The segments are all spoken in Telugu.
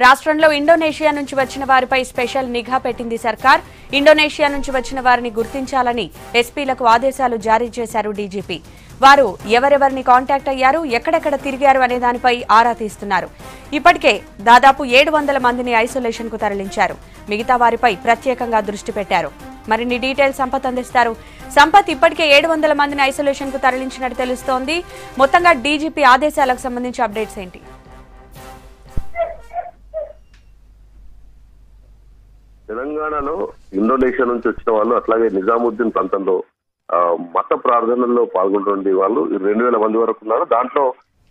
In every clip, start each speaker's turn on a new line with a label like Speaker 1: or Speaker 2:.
Speaker 1: రాష్ట్రంలో ఇండోనేషియా నుంచి వచ్చిన వారిపై స్పెషల్ నిఘా పెట్టింది సర్కార్ ఇండోనేషియా నుంచి వచ్చిన వారిని గుర్తించాలని ఎస్పీలకు ఆదేశాలు జారీ చేశారు డీజీపీ వారు ఎవరెవరిని కాంటాక్ట్ అయ్యారు ఎక్కడెక్కడ తిరిగారు అనే దానిపై ఆరా తీస్తున్నారు ఇప్పటికే దాదాపు ఏడు వందల మందిని ఐసోలేషన్ కు తరలించారు మిగతా వారిపై ప్రత్యేకంగా దృష్టి పెట్టారు మరిన్ని డీటెయిల్స్ సంపత్ అందిస్తారు సంపత్ ఇప్పటికే ఏడు వందల మందిని ఐసోలేషన్ కు తరలించినట్టు తెలుస్తోంది మొత్తంగా డీజీపీ ఆదేశాలకు సంబంధించి అప్డేట్స్ ఏంటి
Speaker 2: తెలంగాణలో ఇండోనేషియా నుంచి వచ్చిన వాళ్ళు అట్లాగే నిజాముద్దీన్ ప్రాంతంలో ఆ, మత ప్రార్థనల్లో పాల్గొంటున్న వాళ్ళు రెండు వేల మంది వరకు ఉన్నారు దాంట్లో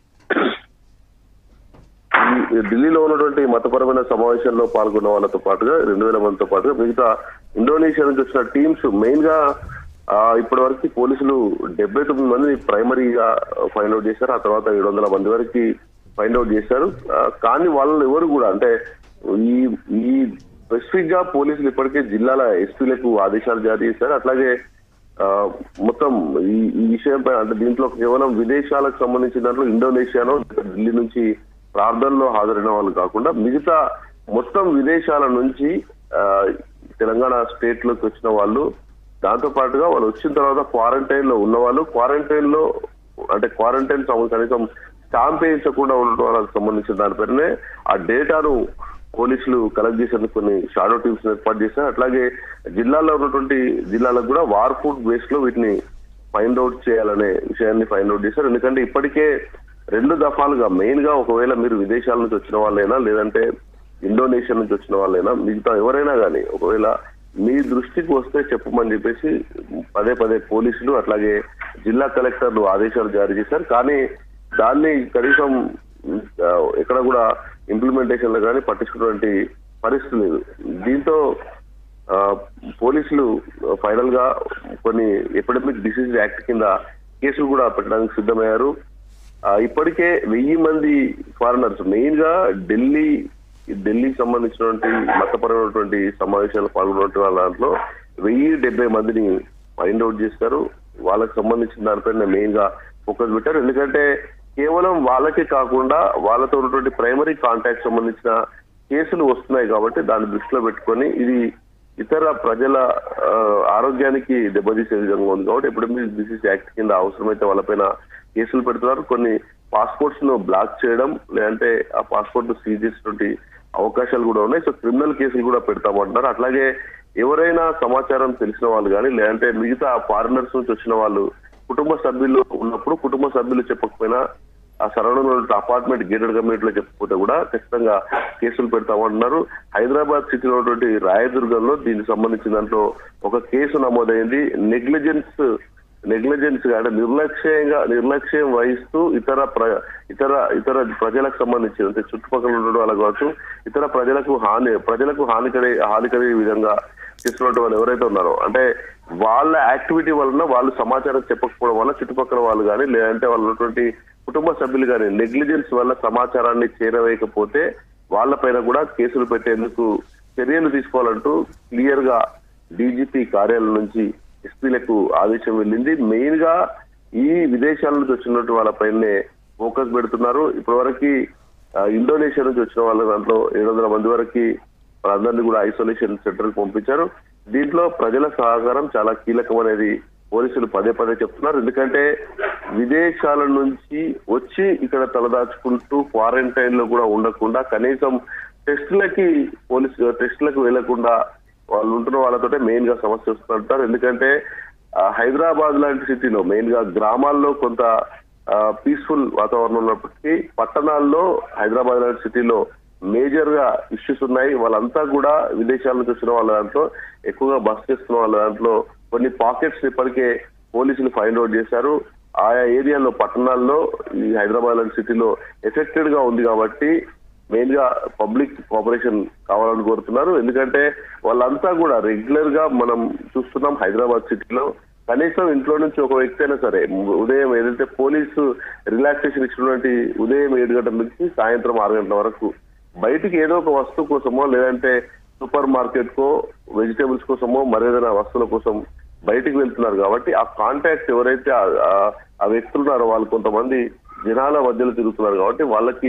Speaker 2: ఈ ఢిల్లీలో ఉన్నటువంటి మతపరమైన సమావేశంలో పాల్గొన్న వాళ్ళతో పాటుగా రెండు వేల మందితో పాటుగా మిగతా ఇండోనేషియా నుంచి వచ్చిన టీమ్స్ మెయిన్ గా ఆ, ఇప్పటి వరకు పోలీసులు డెబ్బై తొమ్మిది మందిని ప్రైమరీగా ఫైండ్ అవుట్ చేశారు ఆ తర్వాత ఏడు వందల మంది వరకు ఫైండ్ అవుట్ చేశారు ఆ, కానీ వాళ్ళు ఎవరు కూడా అంటే ఈ ఈ స్పెసిఫిక్ గా పోలీసులు ఇప్పటికే జిల్లాల ఎస్పీలకు ఆదేశాలు జారీ చేశారు అట్లాగే ఆ, మొత్తం ఈ ఈ విషయంపై అంటే దీంట్లో కేవలం విదేశాలకు సంబంధించిన దాంట్లో ఇండోనేషియాలో ఢిల్లీ నుంచి ప్రార్థనలో హాజరైన వాళ్ళు కాకుండా మిగతా మొత్తం విదేశాల నుంచి ఆ, తెలంగాణ స్టేట్ లోకి వచ్చిన వాళ్ళు దాంతో పాటుగా వాళ్ళు వచ్చిన తర్వాత క్వారంటైన్ లో ఉన్న వాళ్ళు క్వారంటైన్ లో అంటే క్వారంటైన్ సం- కనీసం స్టాంప్ వేయించకుండా ఉండడం వాళ్ళకి సంబంధించిన దానిపైనే ఆ డేటాను పోలీసులు కలెక్ట్ చేసేందుకు కొన్ని షాడో టీమ్స్ ఏర్పాటు చేశారు అట్లాగే జిల్లాలో ఉన్నటువంటి జిల్లాలకు కూడా వార్ ఫుడ్ బేస్ లో వీటిని ఫైండ్ అవుట్ చేయాలనే విషయాన్ని ఫైండ్ అవుట్ చేశారు ఎందుకంటే ఇప్పటికే రెండు దఫాలుగా మెయిన్ గా ఒకవేళ మీరు విదేశాల నుంచి వచ్చిన వాళ్ళైనా లేదంటే ఇండోనేషియా నుంచి వచ్చిన వాళ్ళైనా మిగతా ఎవరైనా కానీ ఒకవేళ మీ దృష్టికి వస్తే చెప్పమని చెప్పేసి పదే పదే పోలీసులు అట్లాగే జిల్లా కలెక్టర్లు ఆదేశాలు జారీ చేశారు కానీ దాన్ని కనీసం ఆ, ఎక్కడ కూడా ఇంప్లిమెంటేషన్ లో కానీ పట్టించుకున్నటువంటి పరిస్థితి లేదు దీంతో ఆ, పోలీసులు ఫైనల్ గా కొన్ని ఎపిడమిక్ డిసీజ్ యాక్ట్ కింద కేసులు కూడా పెట్టడానికి సిద్ధమయ్యారు ఆ, ఇప్పటికే వెయ్యి మంది ఫారినర్స్ మెయిన్ గా ఢిల్లీ ఢిల్లీకి సంబంధించినటువంటి మతపరమైనటువంటి సమావేశాలు పాల్గొన్నటువంటి వాళ్ళ దాంట్లో వెయ్యి డెబ్బై మందిని ఫైండ్ అవుట్ చేశారు వాళ్ళకి సంబంధించిన దానిపైన మెయిన్ గా ఫోకస్ పెట్టారు ఎందుకంటే కేవలం వాళ్ళకే కాకుండా వాళ్ళతో ఉన్నటువంటి ప్రైమరీ కాంటాక్ట్ సంబంధించిన కేసులు వస్తున్నాయి కాబట్టి దాన్ని దృష్టిలో పెట్టుకొని ఇది ఇతర ప్రజల ఆ, ఆరోగ్యానికి దెబ్బతీసే విధంగా ఉంది కాబట్టి ఎపిడమిక్ డిసీజ్ యాక్ట్ కింద అవసరమైతే వాళ్ళపైన కేసులు పెడుతున్నారు కొన్ని పాస్పోర్ట్స్ ను బ్లాక్ చేయడం లేదంటే ఆ పాస్పోర్ట్ ను సీజ్ చేసినటువంటి అవకాశాలు కూడా ఉన్నాయి సో క్రిమినల్ కేసులు కూడా పెడతామంటున్నారు అట్లాగే ఎవరైనా సమాచారం తెలిసిన వాళ్ళు కానీ లేదంటే మిగతా ఫారినర్స్ నుంచి వచ్చిన వాళ్ళు కుటుంబ సభ్యులు ఉన్నప్పుడు కుటుంబ సభ్యులు చెప్పకపోయినా ఆ సరౌండింగ్ ఉన్న అపార్ట్మెంట్ గేటెడ్ కమ్యూనిటీ లో చెప్పకపోతే కూడా ఖచ్చితంగా కేసులు పెడతామంటున్నారు హైదరాబాద్ సిటీలో ఉన్నటువంటి రాయదుర్గంలో దీనికి సంబంధించిన దాంట్లో ఒక కేసు నమోదైంది నెగ్లిజెన్స్ నెగ్లిజెన్స్ గా అంటే నిర్లక్ష్యంగా నిర్లక్ష్యం వహిస్తూ ఇతర ప్ర ఇతర ఇతర ప్రజలకు సంబంధించి అంటే చుట్టుపక్కల ఉండడం వల్ల కావచ్చు ఇతర ప్రజలకు హాని ప్రజలకు హానికరే హానికరే విధంగా చేస్తున్నట్టు వాళ్ళు ఎవరైతే ఉన్నారో అంటే వాళ్ళ యాక్టివిటీ వలన వాళ్ళు సమాచారం చెప్పకపోవడం వల్ల చుట్టుపక్కల వాళ్ళు కానీ లేదంటే వాళ్ళు ఉన్నటువంటి కుటుంబ సభ్యులు కానీ నెగ్లిజెన్స్ వల్ల సమాచారాన్ని చేరవేయకపోతే వాళ్ళపైన కూడా కేసులు పెట్టేందుకు చర్యలు తీసుకోవాలంటూ క్లియర్ గా డీజీపీ కార్యాలయం నుంచి ఎస్పీలకు ఆదేశం వెళ్ళింది మెయిన్ గా ఈ విదేశాల నుంచి వచ్చినట్టు వాళ్ళపైనే ఫోకస్ పెడుతున్నారు ఇప్పటి వరకు ఇండోనేషియా నుంచి వచ్చిన వాళ్ళ దాంట్లో ఏడు వందల మంది వరకు వాళ్ళందరినీ కూడా ఐసోలేషన్ సెంటర్ కి పంపించారు దీంట్లో ప్రజల సహకారం చాలా కీలకం అనేది పోలీసులు పదే పదే చెప్తున్నారు ఎందుకంటే విదేశాల నుంచి వచ్చి ఇక్కడ తలదాచుకుంటూ క్వారంటైన్ లో కూడా ఉండకుండా కనీసం టెస్టులకి పోలీసు టెస్టులకు వెళ్లకుండా వాళ్ళు ఉంటున్న వాళ్ళతోటే మెయిన్ గా సమస్య వస్తుంటారు ఎందుకంటే ఆ, హైదరాబాద్ లాంటి సిటీలో మెయిన్ గా గ్రామాల్లో కొంత పీస్ఫుల్ వాతావరణం ఉన్నప్పటికీ పట్టణాల్లో హైదరాబాద్ లాంటి సిటీలో మేజర్ గా ఇష్యూస్ ఉన్నాయి వాళ్ళంతా కూడా విదేశాల నుంచి వచ్చిన వాళ్ళ దాంట్లో ఎక్కువగా బస్ చేస్తున్న వాళ్ళ దాంట్లో కొన్ని పాకెట్స్ ఇప్పటికే పోలీసులు ఫైండ్ అవుట్ చేశారు ఆయా ఏరియాలో పట్టణాల్లో ఈ హైదరాబాద్ లాంటి సిటీలో ఎఫెక్టెడ్ గా ఉంది కాబట్టి మెయిన్ గా పబ్లిక్ కోఆపరేషన్ కావాలని కోరుతున్నారు ఎందుకంటే వాళ్ళంతా కూడా రెగ్యులర్ గా మనం చూస్తున్నాం హైదరాబాద్ సిటీలో కనీసం ఇంట్లో నుంచి ఒక వ్యక్తి అయినా సరే ఉదయం ఏదైతే పోలీసు రిలాక్సేషన్ ఇచ్చినటువంటి ఉదయం ఏడు గంటల నుంచి సాయంత్రం ఆరు గంటల వరకు బయటికి ఏదో ఒక వస్తువు కోసమో లేదంటే సూపర్ మార్కెట్ కో వెజిటేబుల్స్ కోసమో మరేదైనా వస్తువుల కోసం బయటికి వెళ్తున్నారు కాబట్టి ఆ కాంటాక్ట్ ఎవరైతే ఆ- ఆ- ఆ వ్యక్తులు ఉన్నారో వాళ్ళు కొంతమంది జనాల మధ్యలో తిరుగుతున్నారు కాబట్టి వాళ్ళకి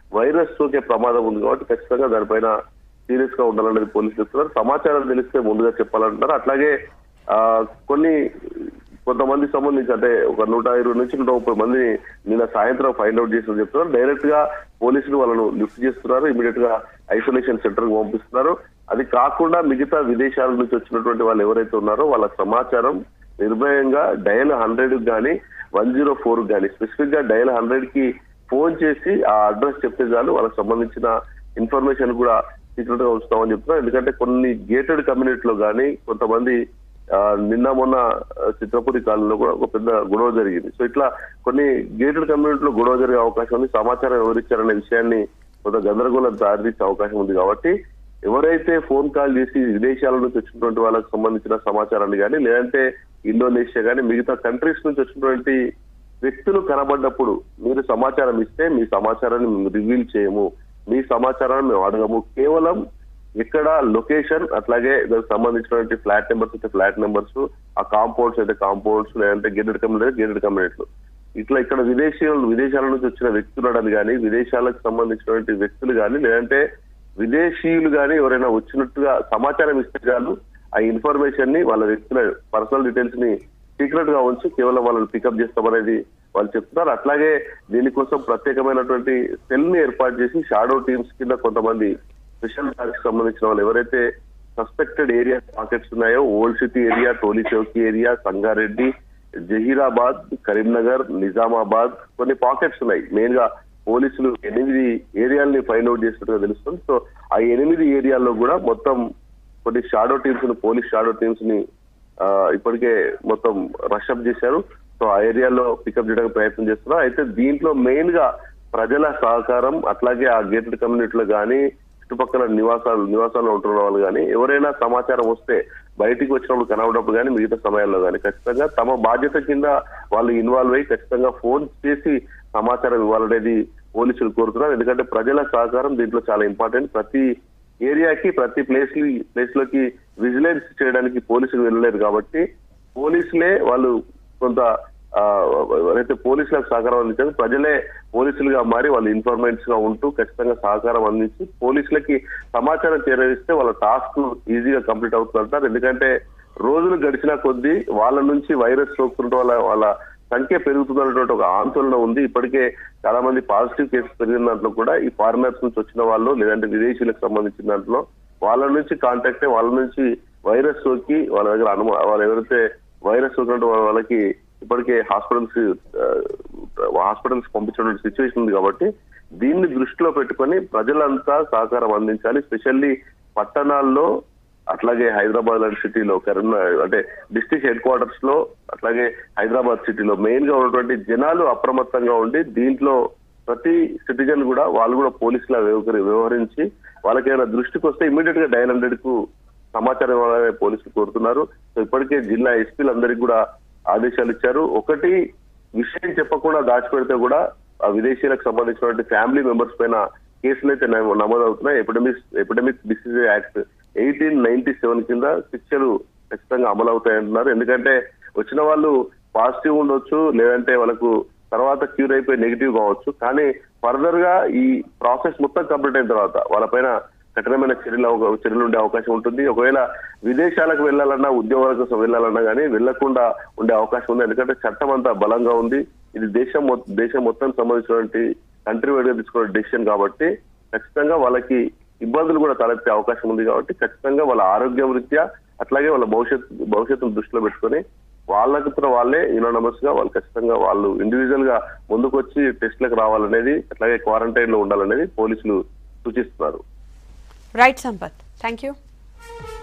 Speaker 2: వైరస్ సోకే ప్రమాదం ఉంది కాబట్టి ఖచ్చితంగా దానిపైన సీరియస్ గా ఉండాలనేది పోలీసులు చెప్తున్నారు సమాచారం తెలిస్తే ముందుగా చెప్పాలంటున్నారు అట్లాగే ఆ కొన్ని కొంతమంది సంబంధించి అంటే ఒక నూట ఇరవై నుంచి నూట ముప్పై మంది నిన్న సాయంత్రం ఫైండ్ అవుట్ చేసిన చెప్తున్నారు డైరెక్ట్ గా పోలీసులు వాళ్ళను లిఫ్ట్ చేస్తున్నారు ఇమీడియట్ గా ఐసోలేషన్ సెంటర్ కు పంపిస్తున్నారు అది కాకుండా మిగతా విదేశాల నుంచి వచ్చినటువంటి వాళ్ళు ఎవరైతే ఉన్నారో వాళ్ళ సమాచారం నిర్భయంగా డయల్ హండ్రెడ్ గానీ వన్ జీరో ఫోర్ గానీ స్పెసిఫిక్ గా డయల్ హండ్రెడ్ కి ఫోన్ చేసి ఆ అడ్రస్ చెప్తే చాలు వాళ్ళకి సంబంధించిన ఇన్ఫర్మేషన్ కూడా సీక్రెట్ గా ఉంచుతామని చెప్తున్నారు ఎందుకంటే కొన్ని గేటెడ్ కమ్యూనిటీలో కానీ కొంతమంది ఆ, నిన్న మొన్న ఆ, చిత్రపురి కాలంలో కూడా ఒక పెద్ద గొడవ జరిగింది సో ఇట్లా కొన్ని గేటెడ్ కమ్యూనిటీలో గొడవ జరిగే అవకాశం ఉంది సమాచారం ఎవరిచ్చారనే విషయాన్ని కొంత గందరగోళం దారితీసే అవకాశం ఉంది కాబట్టి ఎవరైతే ఫోన్ కాల్ చేసి విదేశాల నుంచి వచ్చినటువంటి వాళ్ళకి సంబంధించిన సమాచారాన్ని కానీ లేదంటే ఇండోనేషియా కానీ మిగతా కంట్రీస్ నుంచి వచ్చినటువంటి వ్యక్తులు కనబడ్డప్పుడు మీరు సమాచారం ఇస్తే మీ సమాచారాన్ని మేము రివీల్ చేయము మీ సమాచారాన్ని మేము అడగము కేవలం ఇక్కడ లొకేషన్ అట్లాగే దానికి సంబంధించినటువంటి ఫ్లాట్ నెంబర్స్ అయితే ఫ్లాట్ నెంబర్స్ ఆ కాంపౌండ్స్ అయితే కాంపౌండ్స్ లేదంటే గేటెడ్ కమ్యూనిటీ గేటెడ్ కమ్యూనిటీలు ఇట్లా ఇక్కడ విదేశీయులు విదేశాల నుంచి వచ్చిన వ్యక్తులు కానీ విదేశాలకు సంబంధించినటువంటి వ్యక్తులు కానీ లేదంటే విదేశీయులు కానీ ఎవరైనా వచ్చినట్టుగా సమాచారం ఇస్తే చాలు ఆ ఇన్ఫర్మేషన్ ని వాళ్ళ వ్యక్తుల పర్సనల్ డీటెయిల్స్ ని సీక్రెట్ గా ఉంచి కేవలం వాళ్ళని పికప్ చేస్తామనేది వాళ్ళు చెప్తున్నారు అట్లాగే దీనికోసం ప్రత్యేకమైనటువంటి సెల్ ని ఏర్పాటు చేసి షాడో టీమ్స్ కింద కొంతమంది స్పెషల్ బ్రాంచ్ సంబంధించిన వాళ్ళు ఎవరైతే సస్పెక్టెడ్ ఏరియా పాకెట్స్ ఉన్నాయో old city area Toli Chowki area Sangareddy Zaheerabad Karimnagar Nizamabad కొన్ని పాకెట్స్ ఉన్నాయి మెయిన్ గా పోలీసులు ఎనిమిది ఏరియాల్ని ఫైండ్ అవుట్ చేసినట్టుగా తెలుస్తుంది సో ఆ ఎనిమిది ఏరియాల్లో కూడా మొత్తం కొన్ని షాడో టీమ్స్ ని పోలీస్ షాడో టీమ్స్ ని ఆ, ఇప్పటికే మొత్తం రషప్ చేశారు సో ఆ ఏరియాలో పికప్ చేయడానికి ప్రయత్నం చేస్తున్నారు అయితే దీంట్లో మెయిన్ గా ప్రజల సహకారం అట్లాగే ఆ గేటెడ్ కమ్యూనిటీలో కానీ చుట్టుపక్కల నివాసాలు నివాసాల్లో ఉంటున్న వాళ్ళు కానీ ఎవరైనా సమాచారం వస్తే బయటికి వచ్చినప్పుడు కనబడినప్పుడు కానీ మిగతా సమయాల్లో కానీ ఖచ్చితంగా తమ బాధ్యత కింద వాళ్ళు ఇన్వాల్వ్ అయ్యి ఖచ్చితంగా ఫోన్ చేసి సమాచారం ఇవ్వాలనేది పోలీసులు కోరుతున్నారు ఎందుకంటే ప్రజల సహకారం దీంట్లో చాలా ఇంపార్టెంట్ ప్రతి ఏరియాకి ప్రతి ప్లేస్ ప్లేస్ లోకి విజిలెన్స్ చేయడానికి పోలీసులు వెళ్ళలేరు కాబట్టి పోలీసులే వాళ్ళు కొంత ఆ, ఎవరైతే పోలీసులకు సహకారం అందించారు ప్రజలే పోలీసులుగా మారి వాళ్ళు ఇన్ఫర్మేట్స్ గా ఉంటూ ఖచ్చితంగా సహకారం అందించి పోలీసులకి సమాచారం చేరవేస్తే వాళ్ళ టాస్క్ ఈజీగా కంప్లీట్ అవుతుందంటారు ఎందుకంటే రోజులు గడిచిన కొద్దీ వాళ్ళ నుంచి వైరస్ సోకుతుంటే వాళ్ళ వాళ్ళ సంఖ్య పెరుగుతున్నటువంటి ఒక ఆందోళన ఉంది ఇప్పటికే చాలా మంది పాజిటివ్ కేసెస్ పెరిగిన దాంట్లో కూడా ఈ ఫారినర్స్ నుంచి వచ్చిన వాళ్ళు లేదంటే విదేశీయులకు సంబంధించిన దాంట్లో వాళ్ళ నుంచి కాంటాక్ట్ అయ్యి వాళ్ళ నుంచి వైరస్ సోకి వాళ్ళ దగ్గర అనుమ వాళ్ళు ఎవరైతే వైరస్ సోకినట్టు వాళ్ళకి ఇప్పటికే హాస్పిటల్స్ హాస్పిటల్స్ పంపించిన సిచ్యువేషన్ ఉంది కాబట్టి దీన్ని దృష్టిలో పెట్టుకొని ప్రజలంతా సహకారం అందించాలి స్పెషల్లీ పట్టణాల్లో అట్లాగే హైదరాబాద్ లాంటి సిటీలో కరీంనగర్ అంటే డిస్ట్రిక్ట్ హెడ్ క్వార్టర్స్ లో అట్లాగే హైదరాబాద్ సిటీలో మెయిన్ గా ఉన్నటువంటి జనాలు అప్రమత్తంగా ఉండి దీంట్లో ప్రతి సిటిజన్ కూడా వాళ్ళు కూడా పోలీసులా వ్యవహరి వ్యవహరించి వాళ్ళకేమైనా దృష్టికి వస్తే ఇమీడియట్ గా డైల్ హండ్రెడ్ కు సమాచారం ఇవ్వాలని పోలీసులు కోరుతున్నారు సో ఇప్పటికే జిల్లా ఎస్పీలందరికీ కూడా ఆదేశాలు ఇచ్చారు ఒకటి విషయం చెప్పకుండా దాచిపెడితే కూడా ఆ విదేశీయులకు సంబంధించినటువంటి ఫ్యామిలీ మెంబర్స్ పైన కేసులు అయితే నమో- నమోదవుతున్నాయి epidemic epidemic disease act eighteen ninety seven కింద శిక్షలు ఖచ్చితంగా అమలు అవుతాయంటున్నారు ఎందుకంటే వచ్చిన వాళ్ళు పాజిటివ్ ఉండొచ్చు లేదంటే వాళ్ళకు తర్వాత క్యూర్ అయిపోయి నెగిటివ్ కావచ్చు కానీ ఫర్దర్ గా ఈ ప్రాసెస్ మొత్తం కంప్లీట్ అయిన తర్వాత వాళ్ళపైన కఠినమైన చర్యలు అవ- చర్యలు ఉండే అవకాశం ఉంటుంది ఒకవేళ విదేశాలకు వెళ్ళాలన్నా ఉద్యోగాల కోసం వెళ్ళాలన్నా కానీ వెళ్లకుండా ఉండే అవకాశం ఉంది ఎందుకంటే చట్టం అంతా బలంగా ఉంది ఇది దేశం మొ- దేశం మొత్తం సంబంధించినటువంటి కంట్రీ వైడ్ గా తీసుకున్న డెసిషన్ కాబట్టి ఖచ్చితంగా వాళ్ళకి ఇబ్బందులు కూడా తలెత్తే అవకాశం ఉంది కాబట్టి ఖచ్చితంగా వాళ్ళ ఆరోగ్యం రీత్యా అట్లాగే వాళ్ళ భవిష్యత్ భవిష్యత్తును దృష్టిలో పెట్టుకొని వాళ్ళకి కూడా వాళ్ళే యునానమస్ గా వాళ్ళు ఖచ్చితంగా వాళ్ళు ఇండివిజువల్ గా ముందుకొచ్చి టెస్ట్లకు రావాలనేది అట్లాగే క్వారంటైన్ లో ఉండాలనేది పోలీసులు సూచిస్తున్నారు
Speaker 1: రైట్ సంపత్ థ్యాంక్ యూ